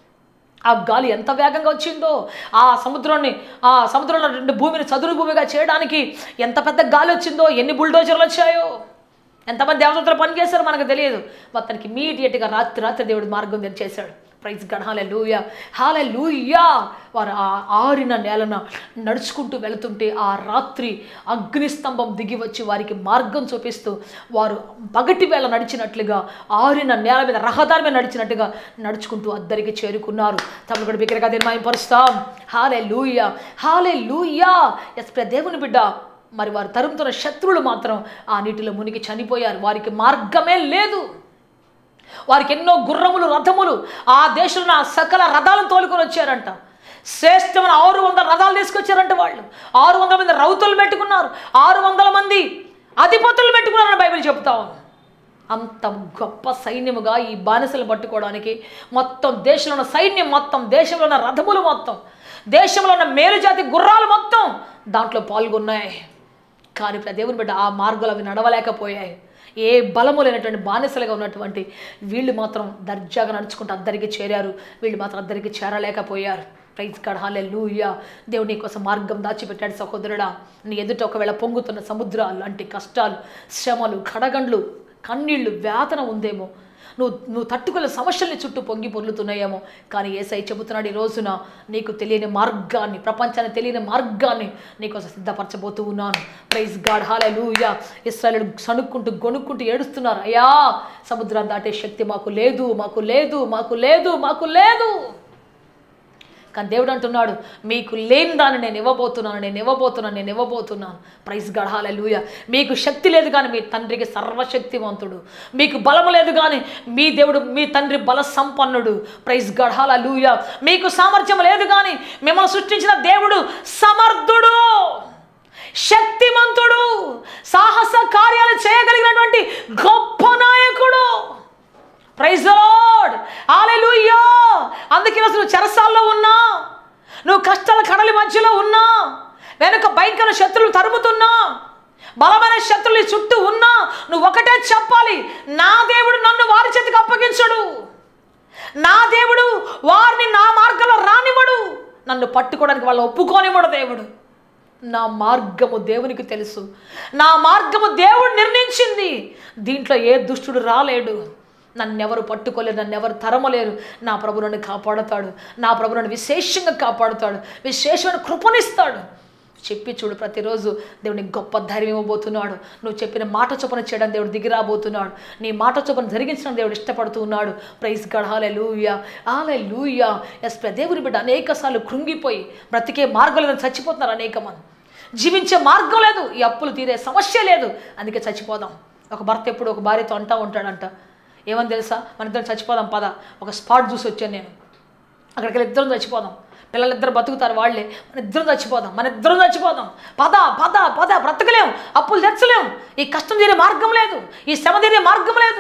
ఆ గాలి ఎంత వేగంగా వచ్చిందో ఆ సముద్రాన్ని ఆ సముద్రంలో రెండు భూమిని చదురు భూమిగా చేయడానికి ఎంత పెద్ద గాలి వచ్చిందో ఎన్ని బుల్డోజర్లు వచ్చాయో ఎంతమంది దేవతలు పనిచేశారో మనకు తెలియదు మొత్తానికి ఇమీడియట్గా రాత్రి రాత్రి దేవుడు మార్గం తెరిచేశాడు ప్రైజ్ గడ్ హాలే లూయా హాలే లూయా వారు ఆ ఆరిన నేలన నడుచుకుంటూ వెళుతుంటే ఆ రాత్రి అగ్నిస్తంభం దిగి వచ్చి వారికి మార్గం చూపిస్తూ వారు పగటి వేళ నడిచినట్లుగా ఆరిన నేల మీద రహదారి మీద నడిచినట్టుగా నడుచుకుంటూ అద్దరికి చేరుకున్నారు తమను కూడా బిగ్గరగా నిర్మాయపరుస్తాం హాలే లూయా హాలే లూయా ఎస్ ప్రియ దేవుని బిడ్డ మరి వారు తరుముతున్న శత్రువులు మాత్రం ఆ నీటిలో మునిగి చనిపోయారు వారికి మార్గమే లేదు వారికి ఎన్నో గుర్రములు రథములు ఆ దేశంలో ఆ సకల రథాలను తోలుకొని వచ్చారంట శ్రేష్టమైన ఆరు వందల రథాలు తీసుకొచ్చారంట వాళ్ళు ఆరు వందల మంది రౌతులు పెట్టుకున్నారు ఆరు వందల మంది అధిపతులు పెట్టుకున్నారని బైబిల్ చెప్తా ఉంది అంత గొప్ప సైన్యముగా ఈ బానిసలు పట్టుకోవడానికి మొత్తం దేశంలో ఉన్న సైన్యం మొత్తం దేశంలో ఉన్న రథములు మొత్తం దేశంలో ఉన్న మేలుజాతి గుర్రాలు మొత్తం దాంట్లో పాల్గొన్నాయి కానీ ఇప్పుడు దేవుని బిడ్డ ఆ మార్గాలు అవి నడవలేకపోయాయి ఏ బలము లేనటువంటి బానిసలుగా ఉన్నటువంటి వీళ్ళు మాత్రం దర్జాగా నడుచుకుంటూ అద్దరికి చేరారు వీళ్ళు మాత్రం అద్దరికి చేరలేకపోయారు ప్రైజ్ కడహాలే లూయా దేవుడు నీ కోసం మార్గం దాచిపెట్టాడు సహోదరుడా నీ ఎదుట ఒకవేళ పొంగుతున్న సముద్రాలు లాంటి కష్టాలు శ్రమలు కడగండ్లు కన్నీళ్లు వేతన ఉందేమో నువ్వు నువ్వు తట్టుకునే సమస్యల్ని చుట్టూ పొంగి పొర్లుతున్నాయేమో కానీ ఏసై చెబుతున్నాడు ఈ రోజున నీకు తెలియని మార్గాన్ని ప్రపంచానికి తెలియని మార్గాన్ని నీకోసం సిద్ధపరచబోతూ ఉన్నాను ప్రైజ్ గాడ్ హాలే లూయా ఇస్రాయలు సణుక్కుంటూ గొనుక్కుంటూ ఏడుస్తున్నారు అయ్యా సముద్రాన్ని దాటే శక్తి మాకు లేదు మాకు లేదు మాకు లేదు మాకు లేదు కానీ దేవుడు అంటున్నాడు మీకు లేని దాన్ని నేను ఇవ్వబోతున్నాను నేను ఇవ్వబోతున్నాను నేను ఇవ్వబోతున్నాను ప్రైజ్ గడహాల లూయ మీకు శక్తి లేదు కానీ మీ తండ్రికి సర్వశక్తివంతుడు మీకు బలము లేదు కానీ మీ దేవుడు మీ తండ్రి బల సంపన్నుడు ప్రైజ్ గడహాల లూయ మీకు సామర్థ్యం లేదు కానీ మిమ్మల్ని సృష్టించిన దేవుడు సమర్థుడు శక్తిమంతుడు సాహస కార్యాలు చేయగలిగినటువంటి గొప్ప నాయకుడు ప్రైజ్ లార్డ్ హల్లెలూయా అందుకే అసలు నువ్వు చెరసాల్లో ఉన్నా నువ్వు కష్టాల కడలి మధ్యలో ఉన్నా వెనుక భయంకర శత్రువులు తరుముతున్నా బలమైన శత్రువులు నీ చుట్టూ ఉన్నా నువ్వు ఒకటే చెప్పాలి నా దేవుడు నన్ను వారి చేతికి అప్పగించడు నా దేవుడు వారిని నా మార్గంలో రానివ్వడు నన్ను పట్టుకోవడానికి వాళ్ళు ఒప్పుకోనివ్వడు దేవుడు నా మార్గము దేవునికి తెలుసు నా మార్గము దేవుడు నిర్ణయించింది దీంట్లో ఏ దుష్టుడు రాలేడు నన్నెవరు పట్టుకోలేరు నన్నెవరు తరమలేరు నా ప్రభు నన్ను కాపాడుతాడు నా ప్రభు నన్ను విశేషంగా కాపాడుతాడు విశేషమైన కృపనిస్తాడు చెప్పి చూడు ప్రతిరోజు దేవుని గొప్ప ధైర్యం ఇవ్వబోతున్నాడు నువ్వు చెప్పిన మాట చొప్పున చేయడం దేవుడు దిగిరాబోతున్నాడు నీ మాట చొప్పున జరిగించడం దేవుడు ఇష్టపడుతూ ఉన్నాడు ప్రైజ్ గడాలే లూయా ఆలే లూయా ఎస్ దేవుని బిడ్డ అనేక సార్లు కృంగిపోయి బ్రతికే మార్గం లేదని చచ్చిపోతున్నారు అనేక మంది జీవించే మార్గం లేదు ఈ అప్పులు తీరే సమస్య లేదు అందుకే చచ్చిపోదాం ఒక భర్త ఎప్పుడు ఒక భార్యతో అంటా ఉంటాడంట ఏమని తెలుసా మన ఇద్దరం చచ్చిపోదాం పద ఒక స్పాట్ చూసి వచ్చాను నేను అక్కడికి వెళ్ళి ఇద్దరం చచ్చిపోదాం పిల్లలిద్దరు బతుకుతారు వాళ్ళే మన ఇద్దరం చచ్చిపోదాం మన ఇద్దరం చచ్చిపోదాం పద పద పద బ్రతకలేం అప్పులు తెచ్చలేం ఈ కష్టం తీరే మార్గం లేదు ఈ శ్రమ తీరే మార్గం లేదు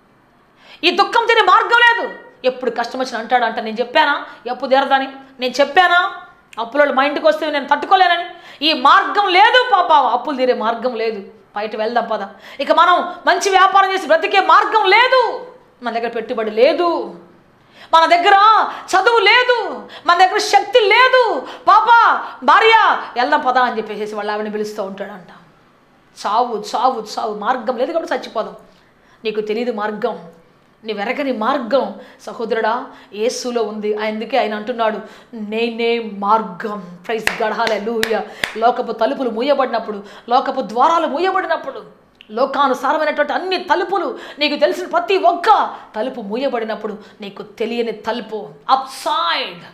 ఈ దుఃఖం తీరే మార్గం లేదు ఎప్పుడు కష్టం వచ్చిన అంటాడు అంట నేను చెప్పానా ఎప్పుడు తీరదని నేను చెప్పానా అప్పుల మా ఇంటికి వస్తే నేను తట్టుకోలేనని ఈ మార్గం లేదు పాప అప్పులు తీరే మార్గం లేదు బయట వెళ్దాం పద ఇక మనం మంచి వ్యాపారం చేసి బ్రతికే మార్గం లేదు మన దగ్గర పెట్టుబడి లేదు మన దగ్గర చదువు లేదు మన దగ్గర శక్తి లేదు పాప భార్య వెళ్దాం పద అని చెప్పేసి వాళ్ళు ఆవిడని పిలుస్తూ ఉంటాడంట చావు చావు చావు మార్గం లేదు కాబట్టి చచ్చిపోదాం నీకు తెలియదు మార్గం నీ వెరగని మార్గం సహోదరుడా యేసులో ఉంది అందుకే ఆయన అంటున్నాడు నేనే మార్గం ప్రైజ్ గడహాలే లూయ లోకపు తలుపులు మూయబడినప్పుడు లోకపు ద్వారాలు మూయబడినప్పుడు లోకానుసారమైనటువంటి అన్ని తలుపులు నీకు తెలిసిన ప్రతి ఒక్క తలుపు మూయబడినప్పుడు నీకు తెలియని తలుపు అప్ సైడ్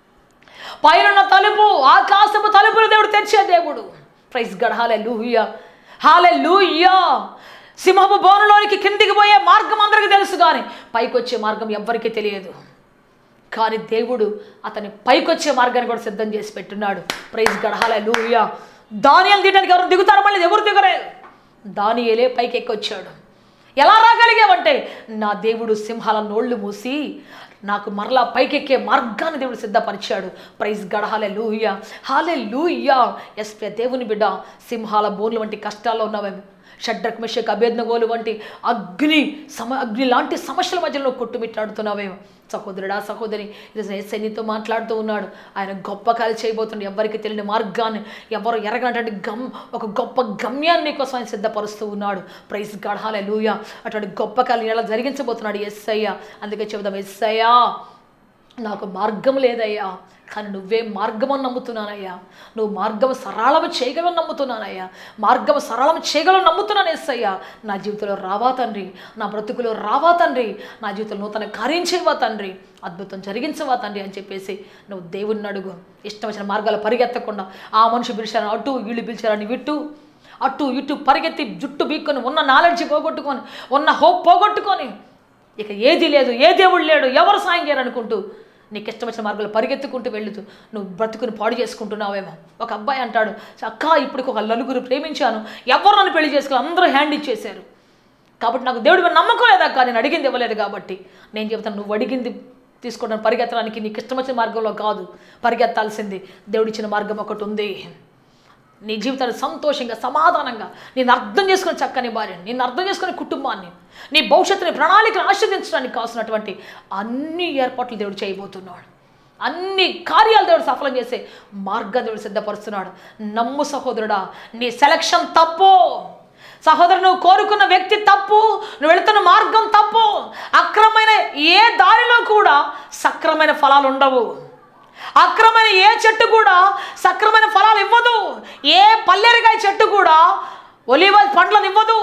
పైన తలుపు ఆకాశపు తలుపులు దేవుడు తెచ్చే దేవుడు ప్రైజ్ గడ్ హాలే లూహియా హాలే లూహియా సింహపు బోనులోనికి కిందికి పోయే మార్గం అందరికీ తెలుసు కానీ పైకి వచ్చే మార్గం ఎవ్వరికీ తెలియదు కానీ దేవుడు అతని పైకొచ్చే మార్గాన్ని కూడా సిద్ధం చేసి పెట్టున్నాడు ప్రైజ్ గడహాల లూయా దానియాలు తీయడానికి ఎవరు దిగుతారు మళ్ళీ ఎవరు దిగరే దానియేలే పైకి ఎక్కొచ్చాడు ఎలా రాగలిగావంటే నా దేవుడు సింహాల నోళ్ళు మూసి నాకు మరలా పైకెక్కే మార్గాన్ని దేవుడు సిద్ధపరిచాడు ప్రైజ్ గడహాలే లూయ్యా హాలే లూయ్యా ఎస్ దేవుని బిడ్డ సింహాల బోన్లు వంటి కష్టాల్లో ఉన్నవేమో షడ్రక్ మిషక్ అభేద్నగోలు వంటి అగ్ని సమ అగ్ని లాంటి సమస్యల మధ్యలో కొట్టుమిట్టాడుతున్నావేమో సహోదరుడా సహోదరి ఈరోజు ఎస్ఐ నీతో మాట్లాడుతూ ఉన్నాడు ఆయన గొప్ప కార్య చేయబోతుండే ఎవరికి తెలియని మార్గాన్ని ఎవరు ఎరగనటువంటి గమ్ ఒక గొప్ప గమ్యాన్ని నీకోసం ఆయన సిద్ధపరుస్తూ ఉన్నాడు ప్రైజ్ గడహాలే లూయ అటువంటి గొప్ప కార్యం ఎలా జరిగించబోతున్నాడు ఎస్ఐయ్య అందుకే చెబుదాం ఎస్ఐయా నాకు మార్గం లేదయ్యా కానీ నువ్వే మార్గం అని నమ్ముతున్నానయ్యా నువ్వు మార్గం సరళం చేయగలను నమ్ముతున్నానయ్యా మార్గం సరళం చేయగలను నమ్ముతున్నాను ఎస్సయ్యా నా జీవితంలో రావా తండ్రి నా బ్రతుకులో రావా తండ్రి నా జీవితంలో నూతన కార్యం చేయవా తండ్రి అద్భుతం జరిగించవా తండ్రి అని చెప్పేసి నువ్వు దేవుణ్ణి అడుగు ఇష్టం వచ్చిన మార్గాలు పరిగెత్తకుండా ఆ మనిషి పిలిచారని అటు వీళ్ళు పిలిచారని విట్టు అటు ఇటు పరిగెత్తి జుట్టు బీక్కొని ఉన్న నాలెడ్జ్ పోగొట్టుకొని ఉన్న హోప్ పోగొట్టుకొని ఇక ఏది లేదు ఏ దేవుడు లేడు ఎవరు సాయం చేయరనుకుంటూ నీకు ఇష్టం వచ్చిన మార్గాలు పరిగెత్తుకుంటూ వెళుతూ నువ్వు బ్రతుకుని పాడు చేసుకుంటున్నావేమో ఒక అబ్బాయి అంటాడు అక్క ఇప్పుడు ఒక నలుగురు ప్రేమించాను ఎవరు నన్ను పెళ్లి చేసుకుని అందరూ హ్యాండ్ ఇచ్చేశారు కాబట్టి నాకు దేవుడి మీద నమ్మకం లేదక్క నేను అడిగింది ఇవ్వలేదు కాబట్టి నేను చెబుతాను నువ్వు అడిగింది తీసుకోవడానికి పరిగెత్తడానికి నీకు ఇష్టం వచ్చిన మార్గంలో కాదు పరిగెత్తాల్సింది దేవుడిచ్చిన మార్గం ఒకటి ఉంది నీ జీవితాన్ని సంతోషంగా సమాధానంగా నేను అర్థం చేసుకుని చక్కని భార్యని నేను అర్థం చేసుకునే కుటుంబాన్ని నీ భవిష్యత్తుని ప్రణాళికను ఆస్వాదించడానికి కావాల్సినటువంటి అన్ని ఏర్పాట్లు దేవుడు చేయబోతున్నాడు అన్ని కార్యాలు దేవుడు సఫలం చేసే మార్గం దేవుడు సిద్ధపరుస్తున్నాడు నమ్ము సహోదరుడా నీ సెలక్షన్ తప్పు సహోదరు నువ్వు కోరుకున్న వ్యక్తి తప్పు నువ్వు వెళుతున్న మార్గం తప్పు అక్రమైన ఏ దారిలో కూడా సక్రమైన ఫలాలు ఉండవు అక్రమైన ఏ చెట్టు కూడా సక్రమైన ఫలాలు ఇవ్వదు ఏ పల్లెరికాయ చెట్టు కూడా ఒలివ పండ్లను ఇవ్వదు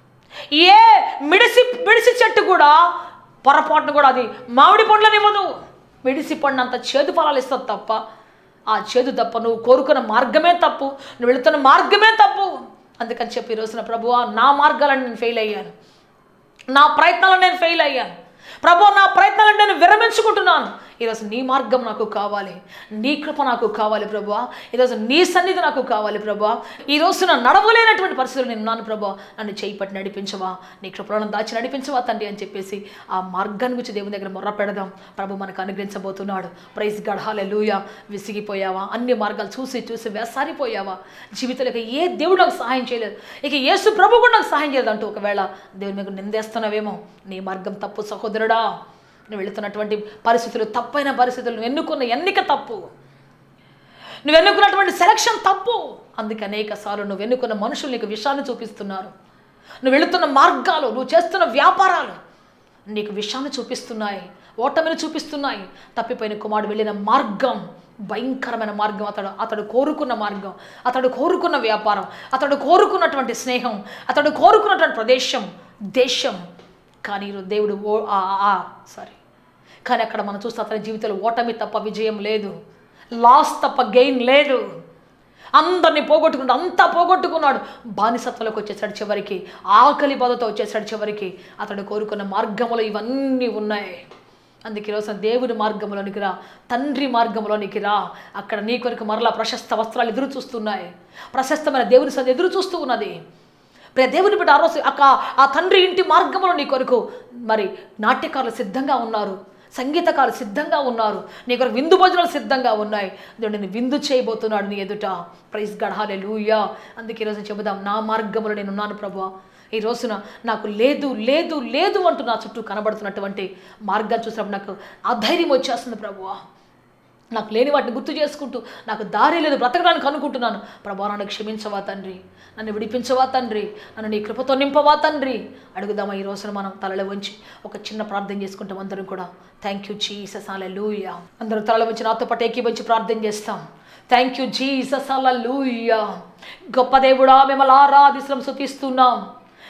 ఏ మిడిసి మిడిసి చెట్టు కూడా పొరపాటును కూడా అది మామిడి పండ్లను ఇవ్వదు మిడిసి పండు అంత చేదు ఫలాలు ఇస్తుంది తప్ప ఆ చేదు తప్ప నువ్వు కోరుకున్న మార్గమే తప్పు నువ్వు వెళుతున్న మార్గమే తప్పు అందుకని చెప్పి ఈ రోజున ప్రభువా నా మార్గాలను నేను ఫెయిల్ అయ్యాను నా ప్రయత్నాలను నేను ఫెయిల్ అయ్యాను ప్రభు నా ప్రయత్నాలను నేను విరమించుకుంటున్నాను ఈరోజు నీ మార్గం నాకు కావాలి నీ కృప నాకు కావాలి ప్రభు ఈరోజు నీ సన్నిధి నాకు కావాలి ప్రభు ఈ రోజు నా నడవలేనటువంటి పరిస్థితులు నేను ఉన్నాను ప్రభు నన్ను చేయి పట్టి నడిపించవా నీ కృపలను దాచి నడిపించవా తండ్రి అని చెప్పేసి ఆ మార్గాన్ని గురించి దేవుని దగ్గర మొర్ర పెడదాం ప్రభు మనకు అనుగ్రహించబోతున్నాడు ప్రైజ్ గడహాలే లూయ విసిగిపోయావా అన్ని మార్గాలు చూసి చూసి వేసారిపోయావా జీవితంలో ఇక ఏ దేవుడు నాకు సహాయం చేయలేదు ఇక యేసు ప్రభు కూడా నాకు సహాయం చేయలేదు అంటూ ఒకవేళ దేవుని మీద నిందేస్తున్నావేమో నీ మార్గం తప్పు సహోదరుడా నువ్వు వెళుతున్నటువంటి పరిస్థితులు తప్పైన పరిస్థితులు నువ్వు ఎన్నుకున్న ఎన్నిక తప్పు నువ్వు ఎన్నుకున్నటువంటి సెలక్షన్ తప్పు అందుకే అనేక సార్లు నువ్వు ఎన్నుకున్న మనుషులు నీకు విషయాన్ని చూపిస్తున్నారు నువ్వు వెళుతున్న మార్గాలు నువ్వు చేస్తున్న వ్యాపారాలు నీకు విషయాన్ని చూపిస్తున్నాయి ఓటమిని చూపిస్తున్నాయి తప్పిపోయిన కుమారుడు వెళ్ళిన మార్గం భయంకరమైన మార్గం అతడు అతడు కోరుకున్న మార్గం అతడు కోరుకున్న వ్యాపారం అతడు కోరుకున్నటువంటి స్నేహం అతడు కోరుకున్నటువంటి ప్రదేశం దేశం కానీ ఈరోజు దేవుడు ఓ సారీ కానీ అక్కడ మనం చూస్తే అతని జీవితంలో ఓటమి తప్ప విజయం లేదు లాస్ తప్ప గెయిన్ లేదు అందరినీ పోగొట్టుకున్నాడు అంతా పోగొట్టుకున్నాడు బానిసత్వంలోకి వచ్చేసాడు చివరికి ఆకలి బాధతో వచ్చేసాడు చివరికి అతడు కోరుకున్న మార్గములు ఇవన్నీ ఉన్నాయి అందుకే ఈరోజు దేవుని మార్గంలోనికి రా తండ్రి మార్గంలోనికి రా అక్కడ నీ కొరకు మరలా ప్రశస్త వస్త్రాలు ఎదురు చూస్తున్నాయి ప్రశస్తమైన దేవుని సన్నిధి ఎదురు చూస్తూ ఉన్నది ప్రియ దేవుని బిడ్డ ఆ రోజు అక్క ఆ తండ్రి ఇంటి మార్గంలో నీ కొరకు మరి నాట్యకారులు సిద్ధంగా ఉన్నారు సంగీతకారులు సిద్ధంగా ఉన్నారు నీ కొరకు విందు భోజనాలు సిద్ధంగా ఉన్నాయి దేవుడు నేను విందు చేయబోతున్నాడు నీ ఎదుట ప్రైజ్ గడహాలే లూయా అందుకే ఈరోజు చెబుదాం నా మార్గంలో నేను ఉన్నాను ప్రభు ఈ రోజున నాకు లేదు లేదు లేదు అంటూ నా చుట్టూ కనబడుతున్నటువంటి మార్గాన్ని చూసినప్పుడు నాకు అధైర్యం వచ్చేస్తుంది ప్రభువా నాకు లేని వాటిని గుర్తు చేసుకుంటూ నాకు దారి లేదు బ్రతకడానికి అనుకుంటున్నాను ప్రభా నన్ను క్షమించవా తండ్రి నన్ను విడిపించవా తండ్రి నన్ను నీ కృపతో నింపవా తండ్రి అడుగుదామా ఈ రోజున మనం తలలో వంచి ఒక చిన్న ప్రార్థన చేసుకుంటాం అందరం కూడా థ్యాంక్ యూ జీసస్ లూయా అందరూ తలలో వంచి నాతో పాటు ఏకీవంచి ప్రార్థన చేస్తాం థ్యాంక్ యూ జీసస్ లూయా గొప్ప దేవుడా మిమ్మల్ని ఆరాధిస్తున్నాం శుతిస్తున్నాం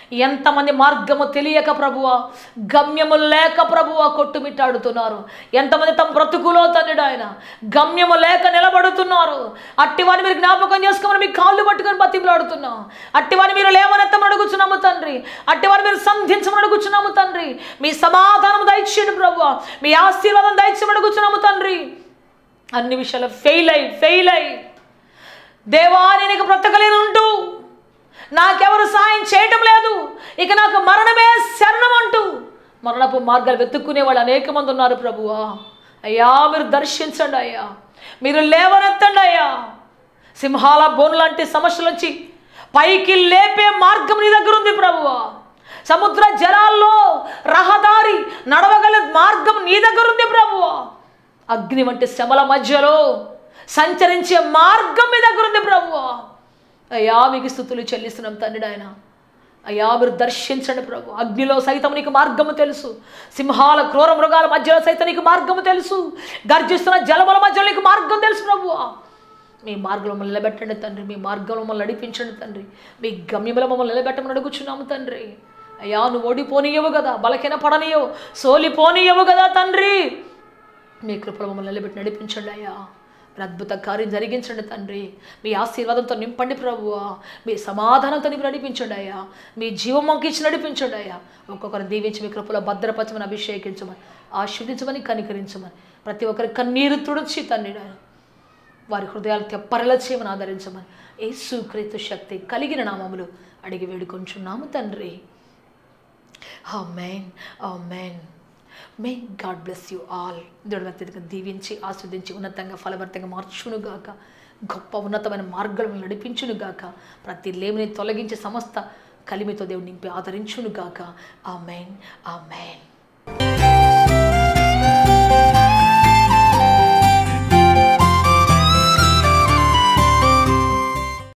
ఎంతమంది మార్గము తెలియక ప్రభువా గమ్యము లేక ప్రభువా కొట్టుమిట్టాడుతున్నారు ఎంతమంది తమ బ్రతుకులో తండ్రి ఆయన గమ్యము లేక నిలబడుతున్నారు అట్టివాని మీరు జ్ఞాపకం చేసుకోమని మీ కాళ్ళు పట్టుకొని బతిమలాడుతున్నాం అట్టివాని మీరు లేవనెత్తమని అడుగుచున్నాము తండ్రి అట్టివాని మీరు సంధించమని అడుగుచున్నాము తండ్రి మీ సమాధానం దయచేయండి ప్రభువా మీ ఆశీర్వాదం దయచేయమని అడుగుచున్నాము తండ్రి అన్ని విషయాలు ఫెయిల్ అయి ఫెయిల్ అయి దేవా నేను ఇక బ్రతకలేనుంటూ నాకెవరు సాయం చేయటం లేదు ఇక నాకు మరణమే శరణం అంటూ మరణపు మార్గాలు వెతుక్కునే వాళ్ళు అనేక మంది ఉన్నారు ప్రభువా అయ్యా మీరు దర్శించండి అయ్యా మీరు లేవనెత్తండి అయ్యా సింహాల బోన్ లాంటి సమస్యల నుంచి పైకి లేపే మార్గం నీ దగ్గర ఉంది ప్రభువా సముద్ర జలాల్లో రహదారి నడవగల మార్గం నీ దగ్గర ఉంది ప్రభువా అగ్ని వంటి శ్రమల మధ్యలో సంచరించే మార్గం మీ దగ్గర ఉంది ప్రభువా అయ్యా మీకు స్థుతులు చెల్లిస్తున్నాం తండ్రి ఆయన అయ్యా మీరు దర్శించండి ప్రభు అగ్నిలో సైతం నీకు మార్గము తెలుసు సింహాల క్రూర మృగాల మధ్యలో సైతం నీకు మార్గము తెలుసు గర్జిస్తున్న జలముల మధ్యలో నీకు మార్గం తెలుసు ప్రభువా మీ మార్గంలో మమ్మల్ని నిలబెట్టండి తండ్రి మీ మార్గంలో మమ్మల్ని నడిపించండి తండ్రి మీ గమ్యంలో మమ్మల్ని నిలబెట్టమని అడుగుచున్నాము తండ్రి అయ్యా నువ్వు ఓడిపోనీయవు కదా బలకిన పడనీయవు సోలిపోనీయవు కదా తండ్రి మీ కృపలో మమ్మల్ని నిలబెట్టి నడిపించండి అయ్యా మీరు అద్భుత కార్యం జరిగించండి తండ్రి మీ ఆశీర్వాదంతో నింపండి ప్రభువా మీ సమాధానంతో నింపి నడిపించండి అయ్యా మీ జీవం మాకు ఇచ్చి నడిపించండి అయ్యా ఒక్కొక్కరు దీవించి మీ కృపలో భద్రపరచమని అభిషేకించమని ఆశీర్దించమని కనికరించమని ప్రతి ఒక్కరి కన్నీరు తుడిచి తండ్రి నాయన. వారి హృదయాలు తెప్పరల చేయమని ఆదరించమని యేసు క్రీస్తు శక్తి కలిగిన నామములు అడిగి వేడుకొంచున్నాము తండ్రి amen amen may God bless you all దేవుడు అత్యధిక దీవించి ఆస్వాదించి ఉన్నతంగా ఫలభరితంగా మార్చునుగాక గొప్ప ఉన్నతమైన మార్గాలను నడిపించునుగాక ప్రతి లేమిని తొలగించి సమస్త కలిమితో దేవుడు నింపి ఆదరించునుగాక ఆమెన్ ఆమెన్